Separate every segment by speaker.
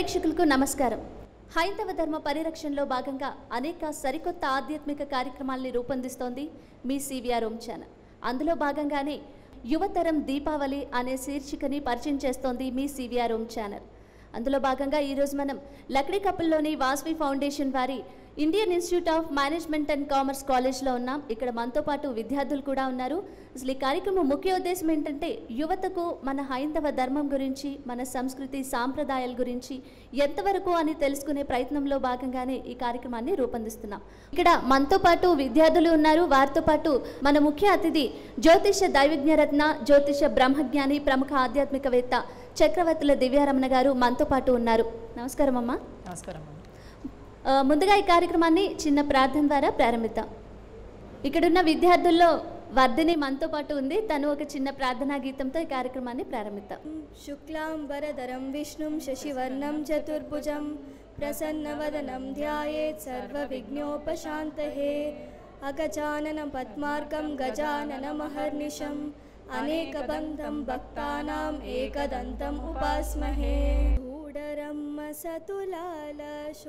Speaker 1: ప్రేక్షకులకు నమస్కారం హైందవ ధర్మ పరిరక్షణలో భాగంగా అనేక సరికొత్త ఆధ్యాత్మిక కార్యక్రమాల్ని రూపొందిస్తోంది మీ సివిఆర్ ఓం ఛానల్ అందులో భాగంగానే యువతరం దీపావళి అనే శీర్షికని పరిచయం చేస్తోంది మీ సివిఆర్ ఓం ఛానల్ అందులో భాగంగా ఈరోజు మనం లక్డీకప్పుల్లోని వాస్వి ఫౌండేషన్ వారి Indian institute of management and commerce కాలేజ్లో ఉన్నాం ఇక్కడ మనతో పాటు విద్యార్థులు కూడా ఉన్నారు అసలు ఈ కార్యక్రమం ముఖ్య ఉద్దేశం ఏంటంటే యువతకు మన హైందవ ధర్మం గురించి మన సంస్కృతి సాంప్రదాయాల గురించి ఎంతవరకు అని తెలుసుకునే ప్రయత్నంలో భాగంగానే ఈ కార్యక్రమాన్ని రూపొందిస్తున్నాం ఇక్కడ మనతో పాటు విద్యార్థులు ఉన్నారు వారితో పాటు మన ముఖ్య అతిథి జ్యోతిష దైవజ్ఞరత్న జ్యోతిష బ్రహ్మజ్ఞాని ప్రముఖ ఆధ్యాత్మికవేత్త చక్రవర్తుల దివ్యారమణ గారు మనతో పాటు ఉన్నారు నమస్కారం అమ్మా
Speaker 2: నమస్కారం అమ్మ.
Speaker 1: ఆ, ముందుగా ఈ కార్యక్రమాన్ని చిన్న ప్రార్థన ద్వారా ప్రారంభిద్దాం ఇక్కడున్న విద్యార్థుల్లో వర్ధిని మనతో పాటు ఉంది తను ఒక చిన్న ప్రార్థనా గీతంతో ఈ కార్యక్రమాన్ని ప్రారంభిద్దాం
Speaker 3: शुक्लाम्बरधरं विष्णुं शशिवर्णं चतुर्भुजं प्रसन्नवदनं ध्यायेत् सर्वविघ्नोपशान्तये अगजाननं पद्मार्कं गजाननमहर्निशम् अनेकबन्धं भक्तानाम् एकदन्तम् उपास्महे चूडरम्म सतुलाल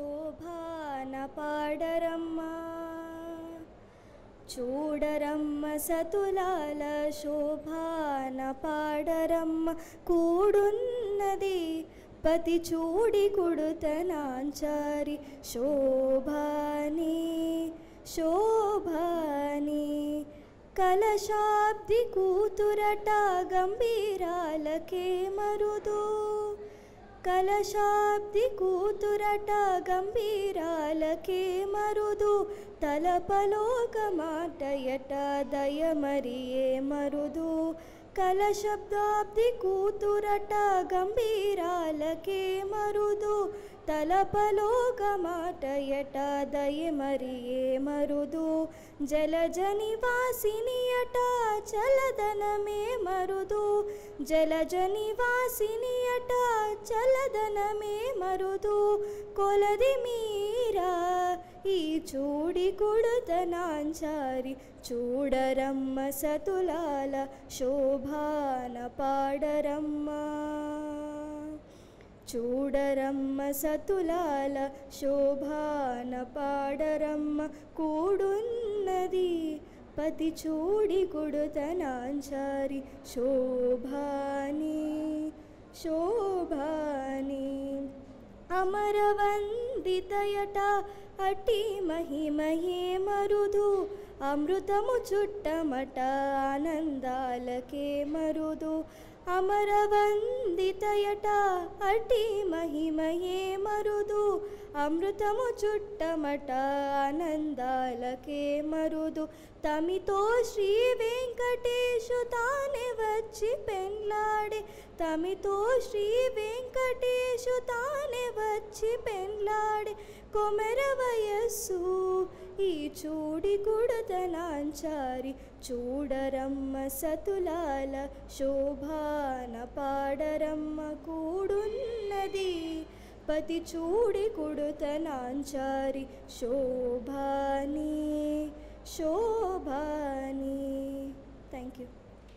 Speaker 3: शोभानपाडरम्म చూడరమ్మ సతులాల శోభాన పాడరమ్మ కూడున్నది పతి చూడి కుడుతనాంచారి శోభాని శోభాని కలశాబ్ది కూతురట గంభీరాలకే మరుదు కలశాబ్ది కూతురట గంభీరాలకే మరుదు తలపలోక మాటయట దయమరియే మరుదు కలశబ్దాబ్ది కూతురట గంభీరాలకే మరుదు తలపలోక మాటయట దయమరియే మరుదు జలజ నివాసినియట చలదనమే మరుదు జలజ నివాసినియట చలదనమే మరుదు కొలది మీరా ఈ చూడి కుడుతనాంచారి చూడరమ్మ సతులాల శోభాన పాడరమ్మ చూడరమ్మ సతులాల శోభాన పాడరమ్మ కూడున్నది పతి చూడి కుడుతనాంచారి శోభాని శోభాని అమరవందితయట అటి మహిమయే మరుదు అమృతము చుట్టమట ఆనందాలకే మరుదు అమరవందితయట అటి మహిమయే మరుదు అమృతము చుట్టమట ఆనందాలకే మరుదు తమితో శ్రీ వెంకటేశు తానే వచ్చి పెండ్లాడే తమితో శ్రీ వెంకటేశు తానే వచ్చి పెండ్లాడే కొమెర వయస్సు ఈ చూడి కుడతనాంచారి చూడరమ్మ సతులాల శోభాన పాడరమ్మ కూడున్నది పతి చూడి కుడుతనాంచారి శోభాని శోభాని thank you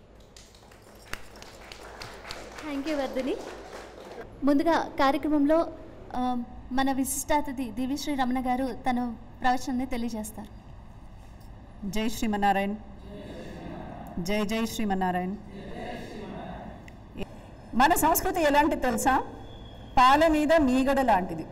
Speaker 1: thank you Vardhini ముందుగా కార్యక్రమంలో ఆ, మన విశిష్ట అతిథి దివ్యశ్రీ రమణ గారు తన ప్రవచనాన్ని తెలియజేస్తారు
Speaker 2: జై శ్రీమన్నారాయణ్ జై జై శ్రీమన్నారాయణ్ మన సంస్కృతి ఎలాంటిది తెలుసా పాల మీద మీగడ లాంటిది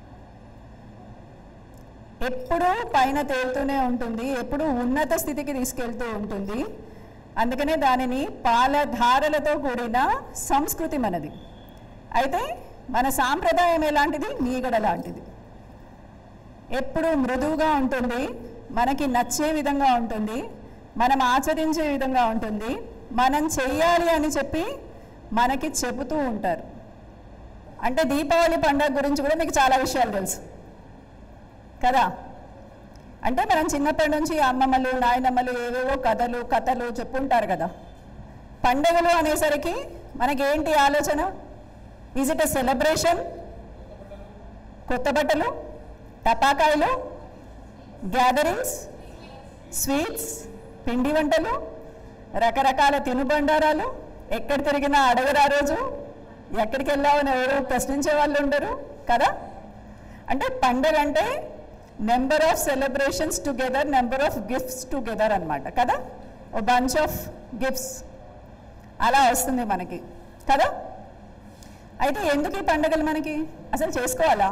Speaker 2: ఎప్పుడూ పైన తేలుతూనే ఉంటుంది ఎప్పుడూ ఉన్నత స్థితికి తీసుకెళ్తూ ఉంటుంది అందుకనే దానిని పాలధారలతో కూడిన సంస్కృతి మనది అయితే మన సాంప్రదాయం ఎలాంటిది మీగడ లాంటిది ఎప్పుడూ మృదువుగా ఉంటుంది మనకి నచ్చే విధంగా ఉంటుంది మనం ఆచరించే విధంగా ఉంటుంది మనం చెయ్యాలి అని చెప్పి మనకి చెబుతూ ఉంటారు అంటే దీపావళి పండుగ గురించి కూడా మీకు చాలా విషయాలు తెలుసు కదా అంటే మనం చిన్నప్పటి నుంచి అమ్మమ్మలు నాయనమ్మలు ఏవేవో కథలు కథలు చెప్పుంటారు కదా పండుగలు అనేసరికి మనకి ఏంటి ఆలోచన ఈజ్ ఇట్ ఎ సెలబ్రేషన్ కొత్త బట్టలు టపాకాయలు గ్యాదరింగ్స్ స్వీట్స్ పిండి వంటలు రకరకాల తినుబండారాలు ఎక్కడ తిరిగినా అడగరా రోజు ఎక్కడికి వెళ్ళావని ఎవరు ప్రశ్నించే వాళ్ళు ఉండరు కదా అంటే పండగ అంటే number of celebrations together number of gifts together అన్నమాట కదా ఓ బంచ్ ఆఫ్ గిఫ్ట్స్ అలా వస్తుంది మనకి కదా అయితే ఎందుకు ఈ పండుగలు మనకి అసలు చేసుకోవాలా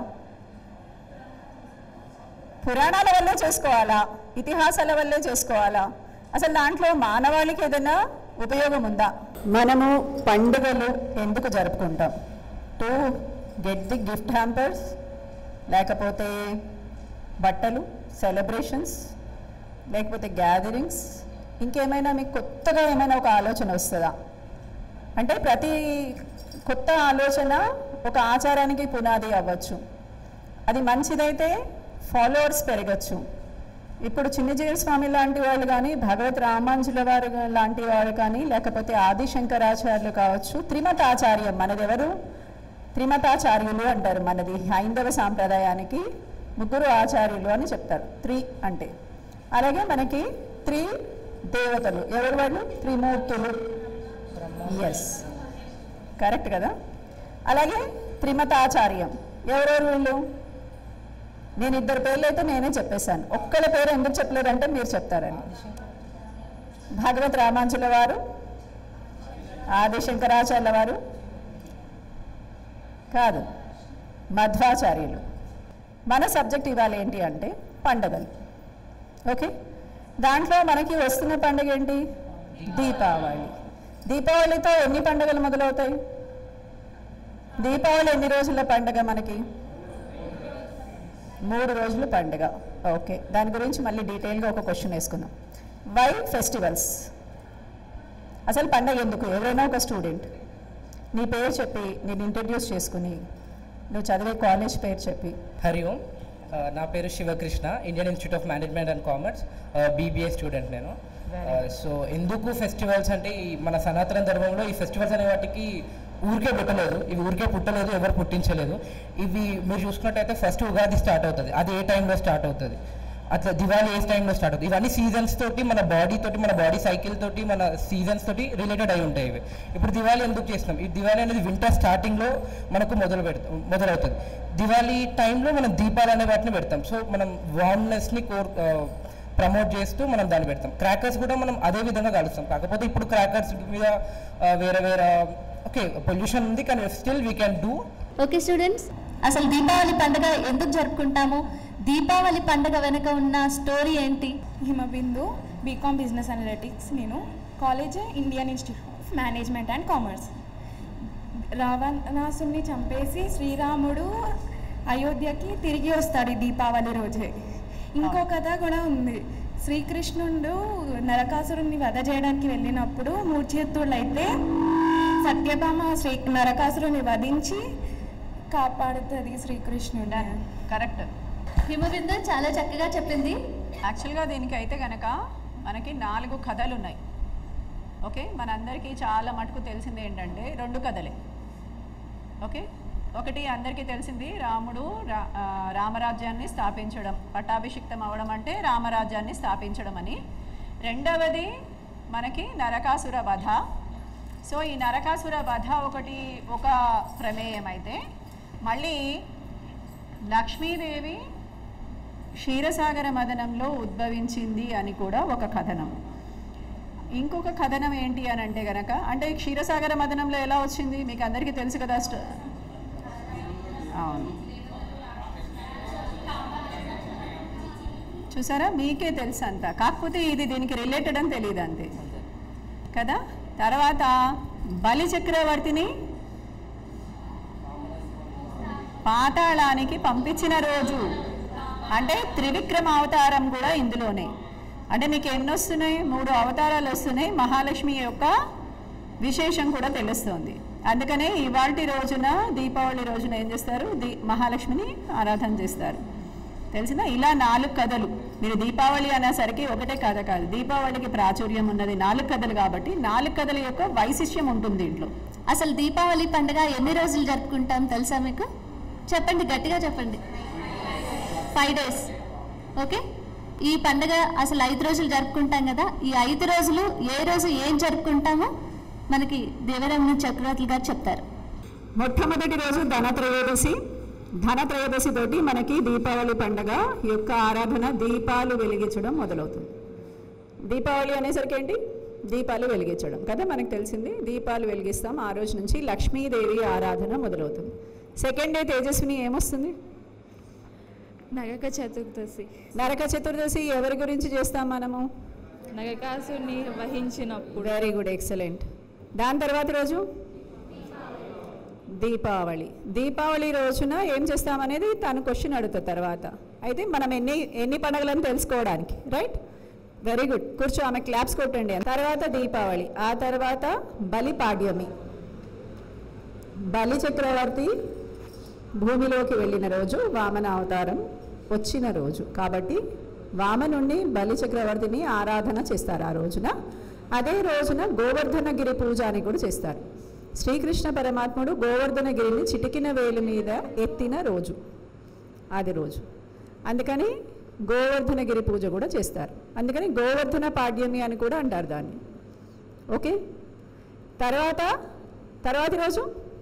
Speaker 2: పురాణాల వల్లే చేసుకోవాలా ఇతిహాసాల వల్లే చేసుకోవాలా అసలు దాంట్లో మానవాళికి ఏదైనా ఉపయోగం ఉందా మనము పండుగలు ఎందుకు జరుపుకుంటాం to get the gift hampers లేకపోతే బట్టలు సెలబ్రేషన్స్ లేకపోతే గ్యాదరింగ్స్ ఇంకేమైనా మీకు కొత్తగా ఏమైనా ఒక ఆలోచన వస్తుందా అంటే ప్రతి కొత్త ఆలోచన ఒక ఆచారానికి పునాది అవ్వచ్చు అది మంచిదైతే ఫాలోవర్స్ పెరగచ్చు ఇప్పుడు చిన్నజీవి స్వామి లాంటి వాళ్ళు కానీ భగవత్ రామాంజుల వారు లాంటి వారు కానీ లేకపోతే ఆది శంకరాచార్యులు కావచ్చు త్రిమతాచార్యం మనదెవరు త్రిమతాచార్యులు అంటారు మనది హైందవ సాంప్రదాయానికి ముగ్గురు ఆచార్యులు అని చెప్తారు త్రి అంటే అలాగే మనకి త్రి దేవతలు ఎవరు వాళ్ళు త్రిమూర్తులు ఎస్ కరెక్ట్ కదా అలాగే త్రిమతాచార్యం ఎవరెవరు వీళ్ళు నేను ఇద్దరు పేర్లు అయితే నేనే చెప్పేశాను ఒక్కళ్ళ పేరు ఎందుకు చెప్పలేదంటే మీరు చెప్తారని భాగవత్ రామాంచుల వారు ఆది శంకరాచార్యుల వారు కాదు మధ్వాచార్యులు మన సబ్జెక్ట్ ఇవాళ ఏంటి అంటే పండగలు ఓకే దాంట్లో మనకి వస్తున్న పండుగ ఏంటి దీపావళి దీపావళితో ఎన్ని పండుగలు మొదలవుతాయి దీపావళి ఎన్ని రోజుల పండుగ మనకి మూడు రోజుల పండుగ ఓకే దాని గురించి మళ్ళీ డీటెయిల్గా ఒక క్వశ్చన్ వేసుకుందాం వై ఫెస్టివల్స్ అసలు పండగ ఎందుకు ఎవరైనా ఒక స్టూడెంట్ నీ పేరు చెప్పి నేను ఇంట్రడ్యూస్ చేసుకుని నువ్వు చదివే కాలేజ్ పేరు చెప్పి
Speaker 4: హరి ఓం ఆ, నా పేరు Shivakrishna Indian institute of management and Commerce BBA student నేను సో ఎందుకు ఫెస్టివల్స్ అంటే ఈ మన సనాతన ధర్మంలో ఈ ఫెస్టివల్స్ అనే వాటికి ఊరికే పుట్టలేదు ఇవి ఊరికే పుట్టలేదు ఎవరు పుట్టించలేదు ఇవి మీరు చూసుకున్నట్టయితే ఫస్ట్ ఉగాది స్టార్ట్ అవుతుంది అది ఏ టైంలో స్టార్ట్ అవుతుంది అట్లా దివాళీ ఏ టైంలో స్టార్ట్ అవుతుంది ఇవన్నీ సీజన్స్ తోటి మన బాడీ తోటి మన బాడీ సైకిల్ తోటి మన సీజన్స్ తోటి రిలేటెడ్ అయి ఉంటాయి ఇవి ఇప్పుడు దివాళీ ఎందుకు చేస్తున్నాం ఈ దివాళీ అనేది వింటర్ స్టార్టింగ్లో మనకు మొదలు పెడతాం మొదలవుతుంది దివాళీ టైంలో మనం దీపాలు అనే వాటిని పెడతాం సో మనం వార్మ్నెస్ని కోర్ ప్రమోట్ చేస్తూ మనం దాన్ని పెడతాం క్రాకర్స్ కూడా మనం అదే విధంగా కలుస్తాం కాకపోతే ఇప్పుడు క్రాకర్స్ మీద ఆ, వేరే వేరే ఓకే పొల్యూషన్ ఉంది కానీ still we can do
Speaker 1: okay students అసలు దీపావళి పండుగ ఎందుకు జరుపుకుంటాము దీపావళి పండుగ వెనుక ఉన్న స్టోరీ ఏంటి
Speaker 5: హిమబిందు బీకామ్ బిజినెస్ అనలిటిక్స్ నేను college Indian institute of management and Commerce రావణాసుని చంపేసి శ్రీరాముడు అయోధ్యకి తిరిగి వస్తాడు ఈ దీపావళి రోజే ఇంకో కథ కూడా ఉంది శ్రీకృష్ణుడు నరకాసురుణ్ణి వధ చేయడానికి వెళ్ళినప్పుడు మూర్ఛిత్తుడైతే సత్యభామ శ్రీ నరకాసురుని వధించి కాపాడుతుంది శ్రీకృష్ణుడు
Speaker 6: కరెక్ట్
Speaker 1: హిమబిందు చాలా చక్కగా చెప్పింది
Speaker 6: యాక్చువల్గా దీనికి అయితే కనుక మనకి నాలుగు కథలు ఉన్నాయి ఓకే మనందరికీ చాలా మటుకు తెలిసింది ఏంటంటే రెండు కథలే ఓకే ఒకటి అందరికీ తెలిసింది రాముడు రా ఆ, రామరాజ్యాన్ని స్థాపించడం పట్టాభిషిక్తం అవ్వడం అంటే రామరాజ్యాన్ని స్థాపించడం అని రెండవది మనకి నరకాసుర వధ సో ఈ నరకాసుర వధ ఒకటి ఒక ప్రమేయం అయితే మళ్ళీ లక్ష్మీదేవి క్షీరసాగర మదనంలో ఉద్భవించింది అని కూడా ఒక కథనం ఇంకొక కథనం ఏంటి అని అంటే గనక అంటే ఈ క్షీరసాగర మదనంలో ఎలా వచ్చింది మీకు అందరికీ తెలుసు కదా స్ట అవును చూసారా మీకే తెలుసు అంతా కాకపోతే ఇది దీనికి రిలేటెడ్ అని తెలియదు అంతే కదా తర్వాత బలి చక్రవర్తిని పాతాళానికి పంపించిన రోజు అంటే త్రివిక్రమ అవతారం కూడా ఇందులోనే అంటే మీకు ఎన్ని వస్తున్నాయి మూడు అవతారాలు వస్తున్నాయి మహాలక్ష్మి యొక్క విశేషం కూడా తెలుస్తుంది అందుకనే ఇవాల్టి రోజున దీపావళి రోజున ఏం చేస్తారు దీ మహాలక్ష్మిని ఆరాధన చేస్తారు తెలిసిందా ఇలా నాలుగు కథలు మీరు దీపావళి అనేసరికి ఒకటే కథ కాదు దీపావళికి ప్రాచుర్యం ఉన్నది నాలుగు కథలు కాబట్టి నాలుగు కథల యొక్క వైశిష్యం ఉంటుంది దీంట్లో
Speaker 1: అసలు దీపావళి పండుగ ఎన్ని రోజులు జరుపుకుంటాం తెలుసా మీకు చెప్పండి గట్టిగా చెప్పండి ఫైవ్ డేస్ ఓకే ఈ పండుగ అసలు ఐదు రోజులు జరుపుకుంటాం కదా ఈ ఐదు రోజులు ఏ రోజు ఏం జరుపుకుంటామో మనకి దేవరామ చక్రవర్తి గారు చెప్తారు
Speaker 2: మొట్టమొదటి రోజు ధనత్రయోదశి ధనత్రయోదశి తోటి మనకి దీపావళి పండగ యొక్క ఆరాధన దీపాలు వెలిగించడం మొదలవుతుంది దీపావళి అనేసరికి ఏంటి దీపాలు వెలిగించడం కదా మనకు తెలిసింది దీపాలు వెలిగిస్తాం ఆ రోజు నుంచి లక్ష్మీదేవి ఆరాధన మొదలవుతుంది సెకండ్ డే తేజస్విని ఏమొస్తుంది
Speaker 5: నగక చతుర్దశి
Speaker 2: నరక చతుర్దశి ఎవరి గురించి చేస్తాం మనము
Speaker 5: నగకాసుని వహించినప్పుడు
Speaker 2: వెరీ గుడ్ ఎక్సలెంట్ దాని తర్వాత రోజు దీపావళి దీపావళి రోజున ఏం చేస్తామనేది తను క్వశ్చన్ అడుగుతుంది తర్వాత అయితే మనం ఎన్ని ఎన్ని పండుగలను తెలుసుకోవడానికి రైట్ వెరీ గుడ్ కూర్చో ఆమె క్లాప్స్ కొట్టండి తర్వాత దీపావళి ఆ తర్వాత బలి పాడ్యమి బలి చక్రవర్తి భూమిలోకి వెళ్ళిన రోజు వామన అవతారం వచ్చిన రోజు కాబట్టి వామనుండి బలి చక్రవర్తిని ఆరాధన చేస్తారు ఆ రోజున అదే రోజున గోవర్ధనగిరి పూజ అని కూడా చేస్తారు శ్రీకృష్ణ పరమాత్ముడు గోవర్ధనగిరిని చిటికిన వేలు మీద ఎత్తిన రోజు అది రోజు అందుకని గోవర్ధనగిరి పూజ కూడా చేస్తారు అందుకని గోవర్ధన పాడ్యమి అని కూడా అంటారు దాన్ని ఓకే తర్వాత తర్వాతి రోజు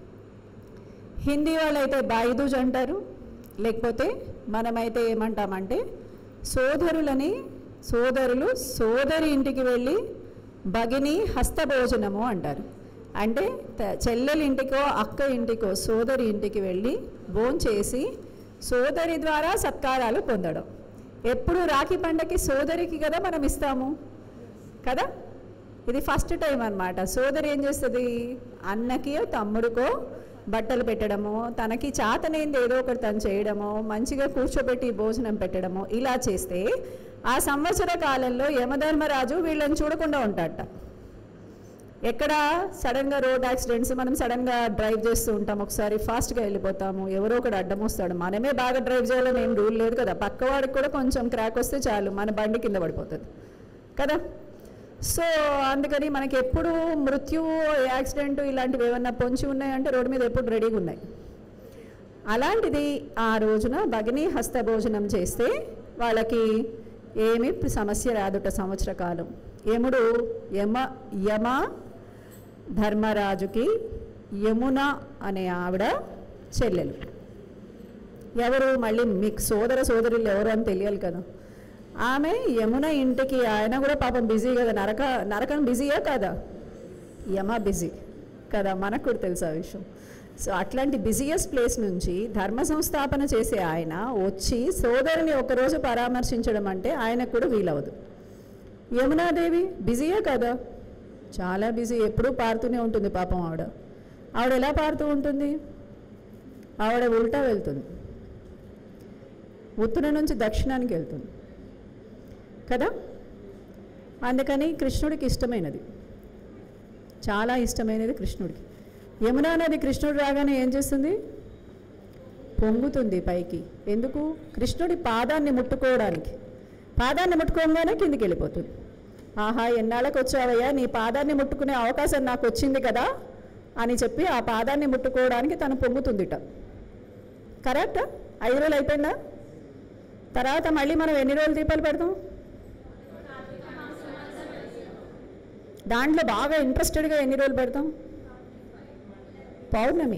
Speaker 2: హిందీ వాళ్ళైతే బాయిదూజ్ అంటారు లేకపోతే మనమైతే ఏమంటామంటే సోదరులని సోదరులు సోదరి ఇంటికి వెళ్ళి భగిని హస్తభోజనము అంటారు అంటే త- చెల్లెలి ఇంటికో అక్క ఇంటికో సోదరి ఇంటికి వెళ్ళి భోంచేసి సోదరి ద్వారా సత్కారాలు పొందడం ఎప్పుడు రాఖీ పండగకి సోదరికి కదా మనం ఇస్తాము కదా ఇది ఫస్ట్ టైం అన్నమాట సోదరి ఏం చేస్తుంది అన్నకి తమ్ముడికో బట్టలు పెట్టడము తనకి చాతనేంది ఏదో ఒకటి తను చేయడము మంచిగా కూర్చోబెట్టి భోజనం పెట్టడము ఇలా చేస్తే ఆ సంవత్సర కాలంలో యమధర్మరాజు వీళ్ళని చూడకుండా ఉంటాడట ఎక్కడ సడన్గా రోడ్ యాక్సిడెంట్స్ మనం సడన్గా డ్రైవ్ చేస్తూ ఉంటాం ఒకసారి ఫాస్ట్గా వెళ్ళిపోతాము ఎవరో ఒకడు అడ్డం వస్తాడు మనమే బాగా డ్రైవ్ చేయాలని ఏం రూల్ లేదు కదా పక్కవాడికి కూడా కొంచెం క్రాక్ వస్తే చాలు మన బండి కింద పడిపోతుంది కదా సో అందుకని మనకి ఎప్పుడు మృత్యు యాక్సిడెంట్ ఇలాంటివి ఏమన్నా పొంచి ఉన్నాయంటే రోడ్డు మీద ఎప్పుడు రెడీగా ఉన్నాయి అలాంటిది ఆ రోజున భగిని హస్త భోజనం చేస్తే వాళ్ళకి ఏమి సమస్య రాదుట సంవత్సర కాలం యముడు యమ యమ ధర్మరాజుకి యమున అనే ఆవిడ చెల్లెలు ఎవరు మళ్ళీ మీకు సోదర సోదరులు ఎవరు అని తెలియాలి కదా ఆమె యమున ఇంటికి ఆయన కూడా పాపం బిజీ కదా నరక నరకం బిజీయా కదా యమ బిజీ కదా మనకు కూడా తెలుసు ఆ విషయం సో అట్లాంటి బిజియెస్ట్ ప్లేస్ నుంచి ధర్మ సంస్థాపన చేసే ఆయన వచ్చి సోదరుని ఒకరోజు పరామర్శించడం అంటే ఆయనకు కూడా వీలవదు యమునాదేవి బిజీయే కదా చాలా బిజీ ఎప్పుడూ పారుతూనే ఉంటుంది పాపం ఆవిడ ఆవిడ ఎలా పారుతూ ఉంటుంది ఆవిడ ఉల్టా వెళ్తుంది ఉత్తర నుంచి దక్షిణానికి వెళ్తుంది కదా అందుకని కృష్ణుడికి ఇష్టమైనది చాలా ఇష్టమైనది కృష్ణుడికి యమునా నది కృష్ణుడు రాగానే ఏం చేస్తుంది పొంగుతుంది పైకి ఎందుకు కృష్ణుడి పాదాన్ని ముట్టుకోవడానికి పాదాన్ని ముట్టుకోగానే కిందికి వెళ్ళిపోతుంది ఆహా ఎన్నాళ్ళకి వచ్చావయ్యా నీ పాదాన్ని ముట్టుకునే అవకాశం నాకు వచ్చింది కదా అని చెప్పి ఆ పాదాన్ని ముట్టుకోవడానికి తను పొంగుతుందిట కరెక్ట్ ఐదు రోజులు అయిపోయిందా తర్వాత మళ్ళీ మనం ఎన్ని రోజులు దీపాలు పెడతాం దాంట్లో బాగా ఇంట్రెస్టెడ్గా ఎన్ని రోజులు పెడతాం పౌర్ణమి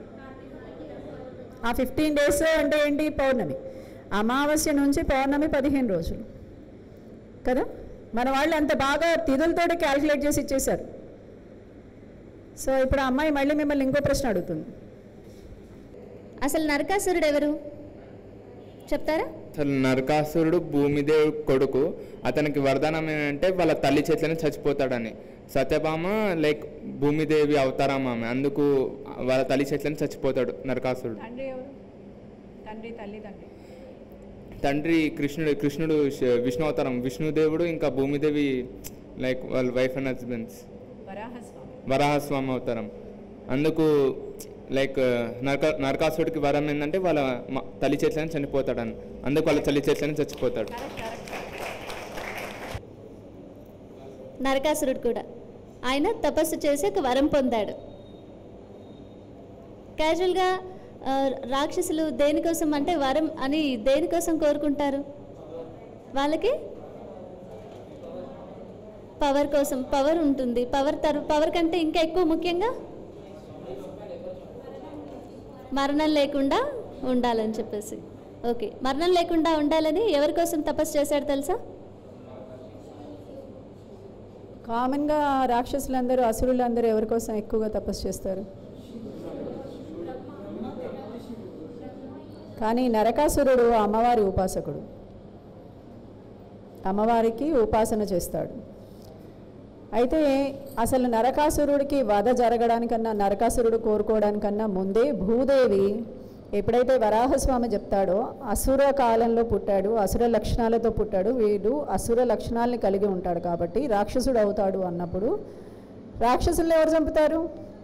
Speaker 2: ఆ ఫిఫ్టీన్ డేస్ అంటే ఏంటి పౌర్ణమి అమావాస్య నుంచి పౌర్ణమి పదిహేను రోజులు కదా మన వాళ్ళు అంత బాగా తిథులతోటి క్యాల్కులేట్ చేసి ఇచ్చేశారు సో ఇప్పుడు ఆ అమ్మాయి మళ్ళీ మిమ్మల్ని ఇంకో ప్రశ్న అడుగుతుంది
Speaker 1: అసలు నరకాసురుడు ఎవరు చెప్తారా
Speaker 7: అసలు నరకాసురుడు భూమిదేవి కొడుకు అతనికి వరదానం ఏంటంటే వాళ్ళ తల్లి చేతిలోనే చచ్చిపోతాడని సత్యభామ లైక్ భూమిదేవి అవతారం ఆమె అందుకు వాళ్ళ తల్లి చేతిలోనే చచ్చిపోతాడు నరకాసురుడు
Speaker 6: తండ్రి ఎవరు తండ్రి తల్లి తండ్రి
Speaker 7: తండ్రి కృష్ణుడు కృష్ణుడు శ- విష్ణు అవతారం విష్ణుదేవుడు ఇంకా భూమిదేవి లైక్ వాళ్ళ wife and husbands
Speaker 6: Varahaswami
Speaker 7: Varahaswami అవతారం అందుకు లైక్ నరక నరకాసుడికి వరం ఏంటంటే వాళ్ళ మ- తల్లి చేతిలోనే చనిపోతాడని అందుకు వాళ్ళ తల్లి చేతిలోనే చచ్చిపోతాడు
Speaker 1: నరకాసురుడు కూడా ఆయన తపస్సు చేసి ఒక వరం పొందాడు క్యాజువల్గా ఆ, రాక్షసులు దేనికోసం అంటే వరం అని దేనికోసం కోరుకుంటారు వాళ్ళకి పవర్ కోసం పవర్ ఉంటుంది పవర్ తర్ పవర్ కంటే ఇంకా ఎక్కువ ముఖ్యంగా మరణం లేకుండా ఉండాలని చెప్పేసి ఓకే మరణం లేకుండా ఉండాలని ఎవరి కోసం తపస్సు చేశాడు తెలుసా
Speaker 2: కామన్గా రాక్షసులందరూ అసురులందరూ ఎవరి కోసం ఎక్కువగా తపస్సు చేస్తారు కానీ నరకాసురుడు అమ్మవారి ఉపాసకుడు అమ్మవారికి ఉపాసన చేస్తాడు అయితే అసలు నరకాసురుడికి వధ జరగడానికన్నా నరకాసురుడు కోరుకోవడానికన్నా ముందే భూదేవి ఎప్పుడైతే వరాహస్వామి చెప్తాడో అసుర కాలంలో పుట్టాడు అసుర లక్షణాలతో పుట్టాడు వీడు అసుర లక్షణాలని కలిగి ఉంటాడు కాబట్టి రాక్షసుడు అవుతాడు అన్నప్పుడు రాక్షసుల్ని ఎవరు చంపుతారు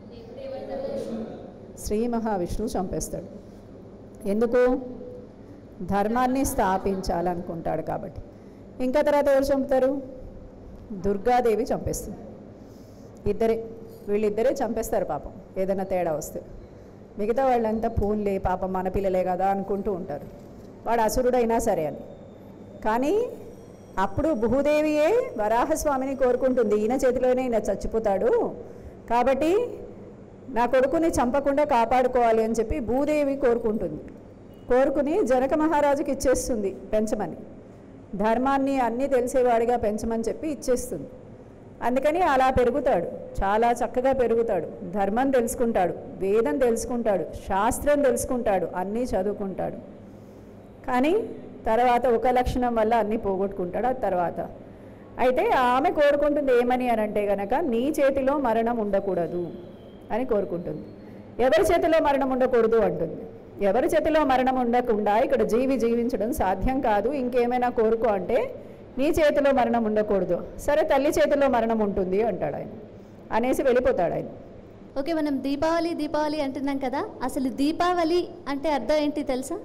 Speaker 2: శ్రీ మహావిష్ణువు చంపేస్తాడు ఎందుకు ధర్మాన్ని స్థాపించాలనుకుంటాడు కాబట్టి ఇంకా తర్వాత ఎవరు చంపుతారు దుర్గాదేవి చంపేస్తుంది ఇద్దరే వీళ్ళిద్దరే చంపేస్తారు పాపం ఏదైనా తేడా వస్తే మిగతా వాళ్ళంతా పూన్లే పాపం మన పిల్లలే కదా అనుకుంటూ ఉంటారు వాడు అసురుడైనా సరే అని కానీ అప్పుడు భూదేవియే వరాహస్వామిని కోరుకుంటుంది ఈయన చేతిలోనే ఈయన చచ్చిపోతాడు కాబట్టి నా కొడుకుని చంపకుండా కాపాడుకోవాలి అని చెప్పి భూదేవి కోరుకుంటుంది కోరుకుని జనక మహారాజుకి ఇచ్చేస్తుంది పెంచమని ధర్మాన్ని అన్నీ తెలిసేవాడిగా పెంచమని చెప్పి ఇచ్చేస్తుంది అందుకని అలా పెరుగుతాడు చాలా చక్కగా పెరుగుతాడు ధర్మం తెలుసుకుంటాడు వేదం తెలుసుకుంటాడు శాస్త్రం తెలుసుకుంటాడు అన్నీ చదువుకుంటాడు కానీ తర్వాత ఒక లక్షణం వల్ల అన్నీ పోగొట్టుకుంటాడు ఆ తర్వాత అయితే ఆమె కోరుకుంటుంది ఏమని అని అంటే గనక నీ చేతిలో మరణం ఉండకూడదు అని కోరుకుంటుంది ఎవరి చేతిలో మరణం ఉండకూడదు అంటుంది ఎవరి చేతిలో మరణం ఉండకుండా ఇక్కడ జీవి జీవించడం సాధ్యం కాదు ఇంకేమైనా కోరుకో అంటే నీ చేతిలో మరణం ఉండకూడదు సరే తల్లి చేతిలో మరణం ఉంటుంది అంటాడు ఆయన అనేసి వెళ్ళిపోతాడు ఆయన
Speaker 1: ఓకే మనం దీపావళి దీపావళి అంటున్నాం కదా అసలు దీపావళి అంటే అర్థం ఏంటి తెలుసా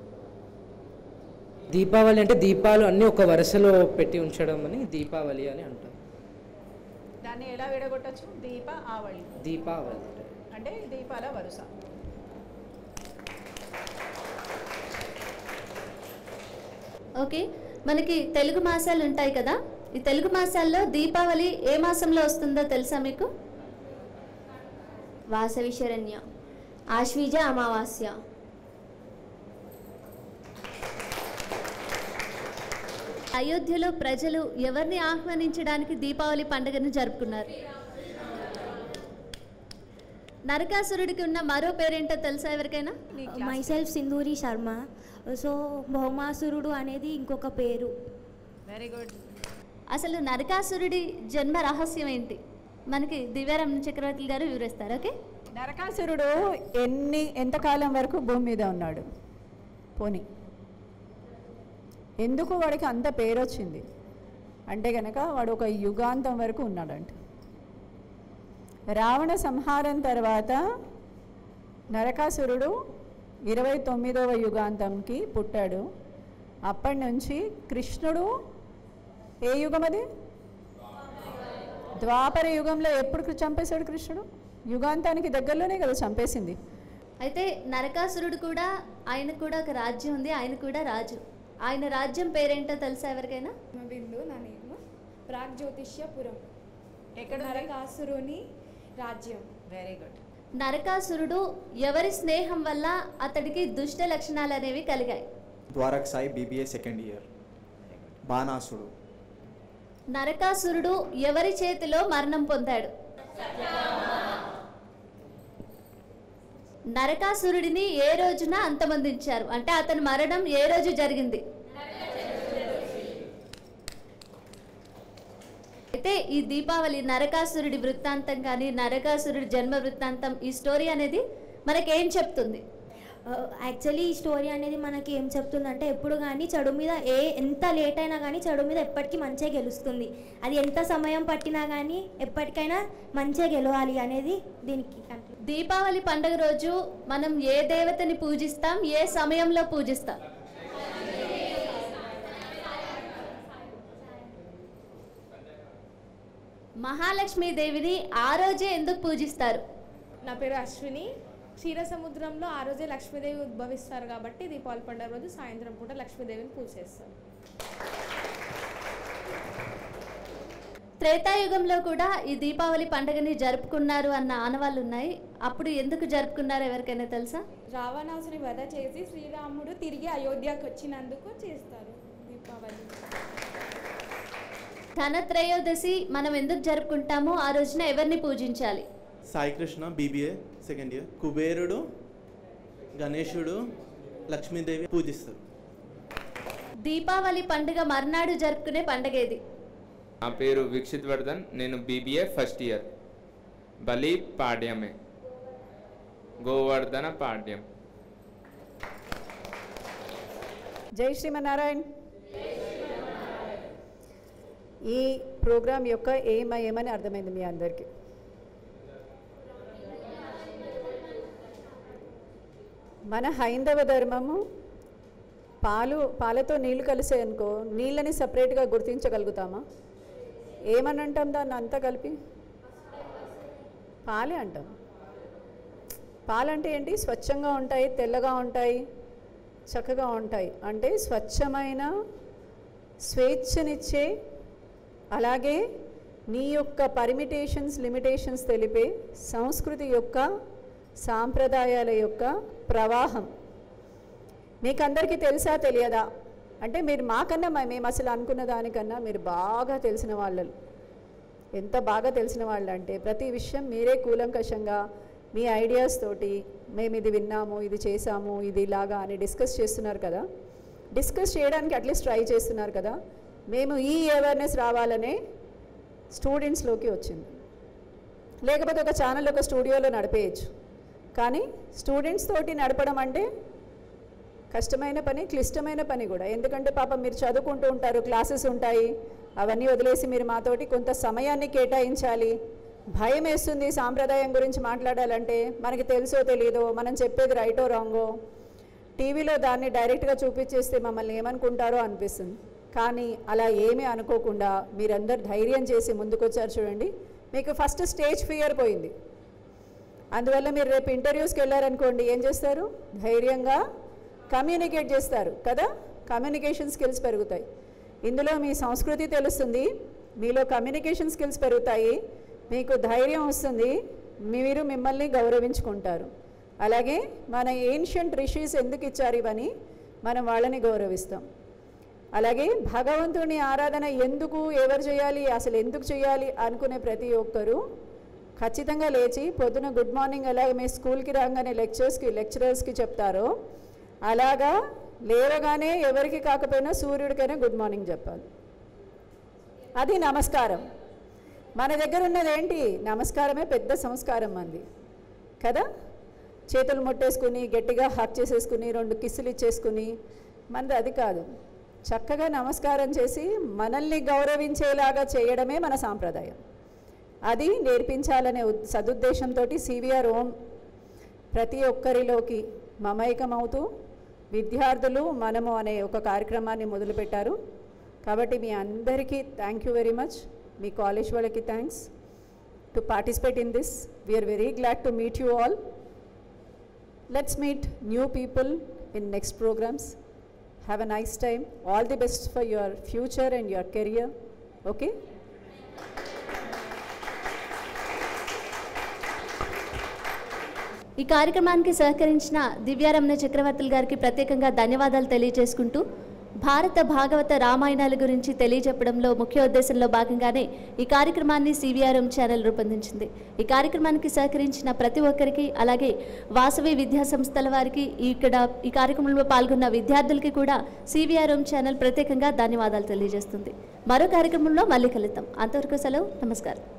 Speaker 4: దీపావళి అంటే దీపాలు అన్నీ ఒక వరుసలో పెట్టి ఉంచడం అని దీపావళి అని అంటారు
Speaker 6: దాన్ని ఎలా విడగొట్టచ్చు దీప ఆవళి
Speaker 4: దీపావళి
Speaker 6: అంటే దీపాల వరుస
Speaker 1: ఓకే మనకి తెలుగు మాసాలు ఉంటాయి కదా ఈ తెలుగు మాసాల్లో దీపావళి ఏ మాసంలో వస్తుందో తెలుసా మీకు
Speaker 3: వాసవి శరణ్య ఆశ్వీజ అమావాస్య
Speaker 1: అయోధ్యలో ప్రజలు ఎవరిని ఆహ్వానించడానికి దీపావళి పండుగను జరుపుకున్నారు నరకాసురుడికి ఉన్న మరో పేరేంటో తెలుసా ఎవరికైనా
Speaker 3: మైసెల్ఫ్ సింధూరి శర్మ సో భౌమాసురుడు అనేది ఇంకొక పేరు
Speaker 6: వెరీ గుడ్
Speaker 1: అసలు నరకాసురుడి జన్మ రహస్యం ఏంటి మనకి దివ్యారాం చక్రవర్తి గారు వివరిస్తారు ఓకే
Speaker 2: నరకాసురుడు ఎన్ని ఎంతకాలం వరకు భూమి మీద ఉన్నాడు పోని ఎందుకు వాడికి అంత పేరు వచ్చింది అంటే కనుక వాడు ఒక యుగాంతం వరకు ఉన్నాడంట రావణ సంహారం తర్వాత నరకాసురుడు ఇరవై తొమ్మిదవ యుగాంతంకి పుట్టాడు అప్పటి నుంచి కృష్ణుడు ఏ యుగం అది ద్వాపర యుగంలో ఎప్పుడు చంపేశాడు కృష్ణుడు యుగాంతానికి దగ్గరలోనే కదా చంపేసింది
Speaker 1: అయితే నరకాసురుడు కూడా ఆయన కూడా ఒక రాజ్యం ఉంది ఆయన కూడా రాజు ఆయన రాజ్యం పేరేంటో తెలుసా ఎవరికైనా
Speaker 5: బిందు నా నేమ్ ప్రాగ్జ్యోతిష్యపురం
Speaker 6: ఎక్కడ
Speaker 5: నరకాసురుని రాజ్యం
Speaker 6: వెరీ గుడ్
Speaker 1: నరకాసురుడు ఎవరి స్నేహం వల్ల అతడికి దుష్ట లక్షణాలు అనేవి కలిగాయి
Speaker 8: Dwarak Sai BBA second year బాణాసుడు
Speaker 1: నరకాసురుడు ఎవరి చేతిలో మరణం పొందాడు నరకాసురుడిని ఏ రోజున అంతమొందించారు అంటే అతని మరణం ఏ రోజు జరిగింది అయితే ఈ దీపావళి నరకాసురుడి వృత్తాంతం కానీ నరకాసురుడి జన్మ వృత్తాంతం ఈ స్టోరీ అనేది మనకేం చెప్తుంది
Speaker 3: యాక్చువల్లీ ఈ స్టోరీ అనేది మనకి ఏం చెప్తుందంటే ఎప్పుడు కానీ చెడు మీద ఏ ఎంత లేట్ అయినా కానీ చెడు మీద ఎప్పటికీ మంచిగా గెలుస్తుంది అది ఎంత సమయం పట్టినా కానీ ఎప్పటికైనా మంచిగా గెలవాలి అనేది దీనికి conclude.
Speaker 1: దీపావళి పండుగ రోజు మనం ఏ దేవతని పూజిస్తాం ఏ సమయంలో పూజిస్తాం మహాలక్ష్మీదేవిని ఆ రోజే ఎందుకు పూజిస్తారు
Speaker 5: నా పేరు అశ్విని క్షీర సముద్రంలో ఆ రోజే లక్ష్మీదేవి ఉద్భవిస్తారు కాబట్టి దీపావళి పండుగ రోజు సాయంత్రం పూట లక్ష్మీదేవిని పూజ చేస్తారు
Speaker 1: త్రేతాయుగంలో కూడా ఈ దీపావళి పండుగని జరుపుకున్నారు అన్న ఆనవాళ్ళు ఉన్నాయి అప్పుడు ఎందుకు జరుపుకున్నారో ఎవరికైనా తెలుసా
Speaker 5: రావణాసుని వధ చేసి శ్రీరాముడు తిరిగి అయోధ్యకు వచ్చినందుకు చేస్తారు దీపావళి
Speaker 1: ధనత్రయోదశి మనం ఎందుకు జరుపుకుంటామో ఆ రోజున ఎవరిని పూజించాలి
Speaker 9: Sai Krishna BBA second year కుబేరుడు గణేశుడు లక్ష్మీదేవి పూజిస్తారు
Speaker 1: దీపావళి పండుగ మర్నాడు జరుపుకునే పండుగ ఏది
Speaker 7: నా పేరు వీక్షిత్ వర్ధన్ నేను బీబీఏ ఫస్ట్ ఇయర్ బలి పాడ్యమే గోవర్ధన పాడ్యం
Speaker 2: జై శ్రీమన్నారాయణ ఈ ప్రోగ్రాం యొక్క ఏమ ఏమని అర్థమైంది మీ అందరికీ మన హైందవ ధర్మము పాలు పాలతో నీళ్లు కలిసే అనుకో నీళ్ళని సపరేట్గా గుర్తించగలుగుతామా ఏమని అంటాం దాన్ని అంతా కలిపి పాలే అంటాం పాలంటే ఏంటి స్వచ్ఛంగా ఉంటాయి తెల్లగా ఉంటాయి చక్కగా ఉంటాయి అంటే స్వచ్ఛమైన స్వేచ్ఛనిచ్చే అలాగే నీ యొక్క పర్మిటేషన్స్ లిమిటేషన్స్ తెలిపే సంస్కృతి యొక్క సాంప్రదాయాల యొక్క ప్రవాహం మీకు అందరికీ తెలుసా తెలియదా అంటే మీరు మాకన్నా మ- మేము అసలు అనుకున్న దానికన్నా మీరు బాగా తెలిసిన వాళ్ళు ఎంత బాగా తెలిసిన వాళ్ళు అంటే ప్రతి విషయం మీరే కూలంకషంగా మీ ఐడియాస్ తోటి మేము ఇది విన్నాము ఇది చేసాము ఇది ఇలాగా అని డిస్కస్ చేస్తున్నారు కదా డిస్కస్ చేయడానికి అట్లీస్ట్ ట్రై చేస్తున్నారు కదా మేము ఈ అవేర్నెస్ రావాలనే స్టూడెంట్స్లోకి వచ్చింది లేకపోతే ఒక ఛానల్ ఒక స్టూడియోలో నడిపేయచ్చు కానీ స్టూడెంట్స్ తోటి నడపడం అంటే కష్టమైన పని క్లిష్టమైన పని కూడా ఎందుకంటే పాపం మీరు చదువుకుంటూ ఉంటారు క్లాసెస్ ఉంటాయి అవన్నీ వదిలేసి మీరు మాతోటి కొంత సమయాన్ని కేటాయించాలి భయం వేస్తుంది సాంప్రదాయం గురించి మాట్లాడాలంటే మనకి తెలుసో తెలియదో మనం చెప్పేది రైటో రాంగో టీవీలో దాన్ని డైరెక్ట్గా చూపించేస్తే మమ్మల్ని ఏమనుకుంటారో అనిపిస్తుంది కానీ అలా ఏమీ అనుకోకుండా మీరందరు ధైర్యం చేసి ముందుకొచ్చారు చూడండి మీకు ఫస్ట్ స్టేజ్ ఫియర్ పోయింది అందువల్ల మీరు రేపు ఇంటర్వ్యూస్కి వెళ్ళారనుకోండి ఏం చేస్తారు ధైర్యంగా కమ్యూనికేట్ చేస్తారు కదా కమ్యూనికేషన్ స్కిల్స్ పెరుగుతాయి ఇందులో మీ సంస్కృతి తెలుస్తుంది మీలో కమ్యూనికేషన్ స్కిల్స్ పెరుగుతాయి మీకు ధైర్యం వస్తుంది మీరు మిమ్మల్ని గౌరవించుకుంటారు అలాగే మన ఏన్షియంట్ రిషీస్ ఎందుకు ఇచ్చారు ఇవని మనం వాళ్ళని గౌరవిస్తాం అలాగే భగవంతుని ఆరాధన ఎందుకు ఎవరు చేయాలి అసలు ఎందుకు చేయాలి అనుకునే ప్రతి ఒక్కరూ ఖచ్చితంగా లేచి పొద్దున గుడ్ మార్నింగ్ అలాగే మీ స్కూల్కి రాగానే లెక్చర్స్కి లెక్చరర్స్కి చెప్తారో అలాగా లేవగానే ఎవరికి కాకపోయినా సూర్యుడికైనా గుడ్ మార్నింగ్ చెప్పాలి అది నమస్కారం మన దగ్గర ఉన్నది ఏంటి నమస్కారమే పెద్ద సంస్కారం మంది కదా చేతులు ముట్టేసుకుని గట్టిగా హక్ చేసేసుకుని రెండు కిస్సులు ఇచ్చేసుకుని మనది అది కాదు చక్కగా నమస్కారం చేసి మనల్ని గౌరవించేలాగా చేయడమే మన సాంప్రదాయం అది నేర్పించాలనే ఉద్- సదుద్దేశంతో సివిఆర్ ఓం ప్రతి ఒక్కరిలోకి మమైకమవుతూ విద్యార్థులు మనము అనే ఒక కార్యక్రమాన్ని మొదలుపెట్టారు కాబట్టి మీ అందరికీ థ్యాంక్ యూ వెరీ మచ్ మీ కాలేజ్ వాళ్ళకి thanks to participate in this we are very glad to meet you all let's meet new people in next programs have a nice time all the best for your future and your career okay
Speaker 1: ఈ కార్యక్రమానికి సహకరించిన దివ్యారమణ చక్రవర్తులు గారికి ప్రత్యేకంగా ధన్యవాదాలు తెలియజేసుకుంటూ భారత భాగవత రామాయణాల గురించి తెలియజెప్పడంలో ముఖ్య ఉద్దేశంలో భాగంగానే ఈ కార్యక్రమాన్ని సివిఆర్ఎం ఛానల్ రూపొందించింది ఈ కార్యక్రమానికి సహకరించిన ప్రతి ఒక్కరికి అలాగే వాసవి విద్యా సంస్థల వారికి ఇక్కడ ఈ కార్యక్రమంలో పాల్గొన్న విద్యార్థులకి కూడా సివిఆర్ఎం ఛానల్ ప్రత్యేకంగా ధన్యవాదాలు తెలియజేస్తుంది మరో కార్యక్రమంలో మళ్ళీ కలుద్దాం అంతవరకు సెలవు నమస్కారం